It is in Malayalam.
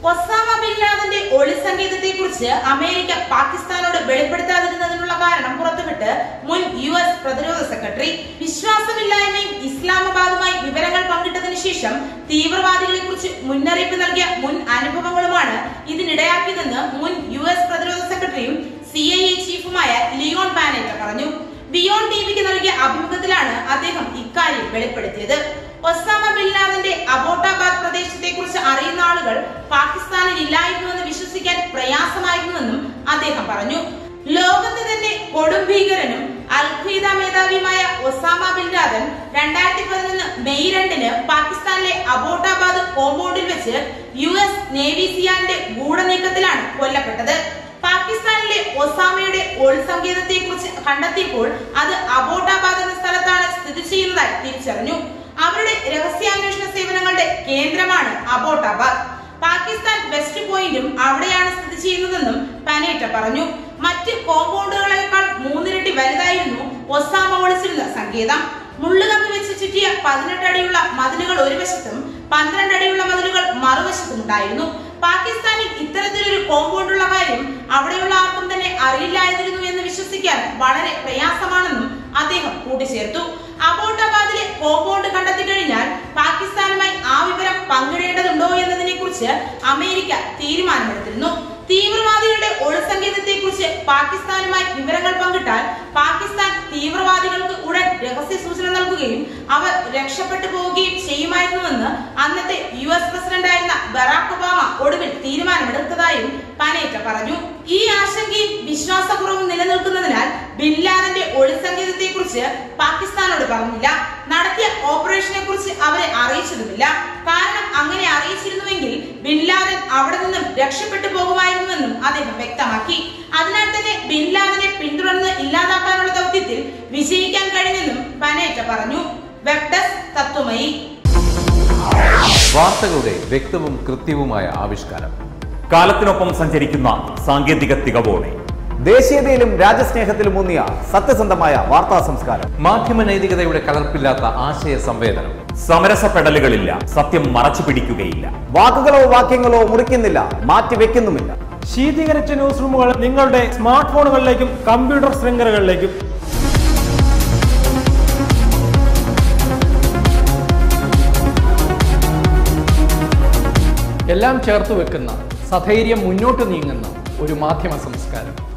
ഒസാമ ബിൻ ലാദന്റെ ഒളിസംഗീതത്തെ കുറിച്ച് അമേരിക്ക പാകിസ്ഥാനോട് വെളിപ്പെടുത്താതിരുന്നതിനുള്ള കാരണം പുറത്തുവിട്ട് മുൻ യു എസ് പ്രതിരോധ സെക്രട്ടറി വിശ്വാസമില്ലായ്മയും ഇസ്ലാമാബാദുമായി വിവരങ്ങൾ പങ്കിട്ടതിനു ശേഷം തീവ്രവാദികളെ കുറിച്ച് മുന്നറിയിപ്പ് നൽകിയ മുൻ അനുഭവങ്ങളുമാണ് ഇതിനിടയാക്കിയതെന്ന് മുൻ യു എസ് പ്രതിരോധ സെക്രട്ടറിയും സി ഐ എ ചീഫുമായ ലിയോൺ പാനേറ്റ പറഞ്ഞു ബിയോൺ ടിവിക്ക് നൽകിയ അഭിമുഖത്തിലാണ് അദ്ദേഹം ഇക്കാര്യം വെളിപ്പെടുത്തിയത് ഒസാമ ബിൻ ലാദന്റെ അബോട്ടാബാദ് പ്രദേശത്തെ കുറിച്ച് അറിയുന്ന ആളുകൾ പാകിസ്ഥാനിൽ ഇല്ലായിരുന്നുവെന്ന് വിശ്വസിക്കാൻ പ്രയാസമായിരുന്നുവെന്നും അദ്ദേഹം പറഞ്ഞു ലോകത്ത് തന്നെ കൊടും ഭീകരനും അൽ ഖ്വയ്ദ മേധാവിയുമായ ഒസാമ ബിൻ ലാദൻ രണ്ടായിരത്തി പതിനൊന്ന് മെയ് രണ്ടിന് പാകിസ്ഥാനിലെ അബോട്ടാബാദ് കോമ്പൗണ്ടിൽ വെച്ച് യു എസ് നേവി സിയാന്റെ ഗൂഢനീക്കത്തിലാണ് കൊല്ലപ്പെട്ടത് പാകിസ്ഥാനിലെ ഒസാമയുടെ ഒളിസങ്കേതത്തെ കുറിച്ച് കണ്ടെത്തിയപ്പോൾ അത് അബോട്ടാബാദ് എന്ന സ്ഥലത്താണ് സ്ഥിതി ചെയ്യുന്നതായി തിരിച്ചറിഞ്ഞു അവരുടെ രഹസ്യാന്വേഷണ സേവനങ്ങളുടെ കേന്ദ്രമാണ് അബോട്ടാബാദ് പാകിസ്ഥാൻ വെസ്റ്റ് പോയിന്റും അവിടെയാണ് സ്ഥിതി ചെയ്യുന്നതെന്നും പനേറ്റ പറഞ്ഞു മറ്റ് കോമ്പൗണ്ടുകളെക്കാൾ മൂന്നിരട്ടി വലുതായിരുന്നു ഒസാമ ഒളിച്ചിരുന്ന സങ്കേതം മുള്ളുകമ്പി വെച്ച് ചുറ്റിയ പതിനെട്ട് അടിയുള്ള മതിലുകൾ ഒരു വശത്തും പന്ത്രണ്ട് അടിയുള്ള മതിലുകൾ മറുവശത്തും ഉണ്ടായിരുന്നു പാകിസ്ഥാനിൽ ഇത്തരത്തിലൊരു കോമ്പൗണ്ട് ഉള്ള കാര്യം അവിടെയുള്ള ആർക്കും തന്നെ അറിയില്ലായിരുന്നു എന്ന് വിശ്വസിക്കാൻ വളരെ പ്രയാസമാണെന്നും അദ്ദേഹം കൂട്ടിച്ചേർത്തു അബോട്ടാബാദിലെ കോമ്പൗണ്ട് കണ്ടെത്തി കഴിഞ്ഞാൽ പാകിസ്ഥാനുമായി ആ വിവരം പങ്കിടേണ്ടതുണ്ടോ എന്നതിനെ കുറിച്ച് അമേരിക്ക തീരുമാനമെടുത്തിരുന്നു തീവ്രവാദികളുടെ ഒളിസങ്കേതത്തെ കുറിച്ച് പാകിസ്ഥാനുമായി വിവരങ്ങൾ പങ്കിട്ടാൽ പാകിസ്ഥാൻ തീവ്രവാദികൾക്ക് ഉടൻ രഹസ്യ സൂചന നൽകുകയും അവർ രക്ഷപ്പെട്ടു പോവുകയും ചെയ്യുമായിരുന്നുവെന്ന് അന്നത്തെ യു എസ് പ്രസിഡന്റായിരുന്ന ബറാക് ഒബാമ ഒടുവിൽ തീരുമാനമെടുത്തതായും പനേറ്റ പറഞ്ഞു ഈ ആശങ്കയും വിശ്വാസക്കുറവും നിലനിൽക്കുന്നതിനാൽ ബിൻ ലാദന്റെ ഒളിസങ്കേതത്തെ കുറിച്ച് പാകിസ്ഥാനോട് പറഞ്ഞില്ല നടത്തിയ ഓപ്പറേഷനെ കുറിച്ച് അവരെ അറിയിച്ചതുമില്ല കാരണം അങ്ങനെ അറിയിച്ചിരുന്നുവെങ്കിൽ ബിൻ ലാദൻ അവിടെ നിന്നും രക്ഷപ്പെട്ടു പോകുമായിരുന്നുവെന്നും അദ്ദേഹം വ്യക്തമാക്കി അതിനാൽ തന്നെ ബിൻ ലാദനെ പിന്തുടർന്ന് ഇല്ലാതാക്കാനുള്ള ദൗത്യത്തിൽ വിജയിക്കാൻ കഴിഞ്ഞെന്നും പനേറ്റ പറഞ്ഞു വെബ് ഡെസ്ക് തത്വമയി വാർത്തകളുടെ വ്യക്തവും കൃത്യവുമായ ആവിഷ്കാരം കാലത്തിനൊപ്പം സഞ്ചരിക്കുന്ന സാങ്കേതിക തികവോടെ ദേശീയതയിലും രാജ്യസ്നേഹത്തിലും ഊന്നിയ സത്യസന്ധമായ വാർത്താ സംസ്കാരം മാധ്യമ നൈതികതയുടെ കലർപ്പില്ലാത്ത ആശയ സംവേദനം സമരസപ്പെടലുകളില്ല സത്യം മറച്ചു പിടിക്കുകയില്ല വാക്കുകളോ വാക്യങ്ങളോ മുറിക്കുന്നില്ല മാറ്റിവെക്കുന്നുമില്ല ശീതീകരിച്ച ന്യൂസ് റൂമുകൾ നിങ്ങളുടെ സ്മാർട്ട് ഫോണുകളിലേക്കും കമ്പ്യൂട്ടർ ശൃംഖലകളിലേക്കും എല്ലാം ചേർത്ത് വെക്കുന്ന സധൈര്യം മുന്നോട്ട് നീങ്ങുന്ന ഒരു മാധ്യമ സംസ്കാരം